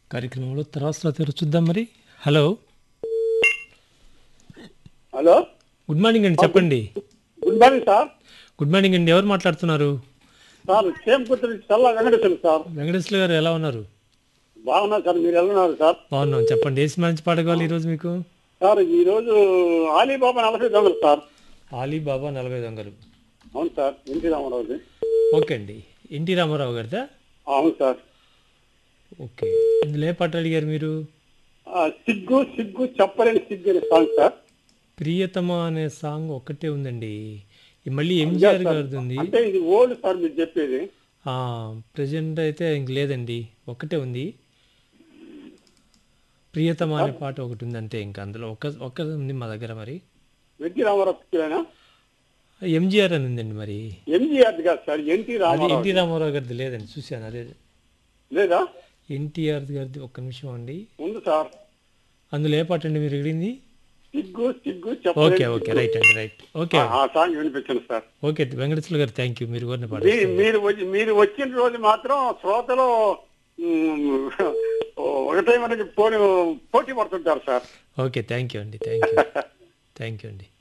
కార్యక్రమంలో తర్వాత శ్రోతలు చూద్దాం మరి హలో హలో గుడ్ మార్నింగ్ అండి చెప్పండి good morning sir good morning అండి ఎవరు మాట్లాడుతున్నారు సార్ సేమ్ కుర్తి చల్ల వెంకటేశ్వర సార్ వెంకటేశ్వర గారు ఎలా ఉన్నారు బాగున్నా సార్ మీరు ఎలా ఉన్నారు సార్ బాగున్నాం చెప్పండి ఏ సినిమా నుంచి పాట కావాలి ఈరోజు మీకు సార్ ఈ రోజు ఆలీబాబా నలభై దొంగలు సార్ ఆలీ బాబా నలభై దొంగలు అవును సార్ ఎన్టీ రామారావుది ఓకే అండి ఎన్టీ రామారావు గారిదా అవును సార్ ఓకే ఇందులో ఏ పాట అడిగారు మీరు ఆ, సిగ్గు సిగ్గు చెప్పలేని సిగ్గు అనే సాంగ్ సార్ ప్రియతమ అనే సాంగ్ ఒక్కటే ఉందండి ఈ మళ్ళీ ఎంజిఆర్ గారిది ఉంది అంటే ఇది ఓల్డ్ సార్ మీరు చెప్పేది ప్రజెంట్ అయితే ఇంక లేదండి ఒక్కటే ఉంది ప్రియతమ అనే పాట ఒకటి ఉంది అంతే ఇంకా అందులో ఒక్క ఒక్క ఉంది మా దగ్గర మరి ఎన్టీ రామారావు పిక్చరేనా ఎంజిఆర్ అని ఉందండి మరి ఎంజీఆర్ కాదు సార్ ఎన్టీ అది రామారావు ఎన్టీ రామారావు గారిది లేదండి చూశాను అదే లేదా ఎన్టీఆర్ గారిది ఒక్క నిమిషం అండి ఉంది సార్ అందులో ఏ పాట అండి మీరు అడిగింది సిగ్గు సిగ్గు ఓకే చెప్పలేని ఓకే రైట్ అండి రైట్ ఓకే ఆ- ఆ సాంగ్ వినిపించండి సార్ ఓకే వెంకటేశ్వర గారు థ్యాంక్ యూ మీరు కోరిన పాట మీ- మీరు వచ్చి- మీరు వచ్చిన రోజు మాత్రం శ్రోతలు మ్, ఒకటే మనకి పోటీ పోటీ పడుతుంటారు సార్ ఓకే థ్యాంక్ యూ అండి థ్యాంక్ యూ థ్యాంక్ యూ అండి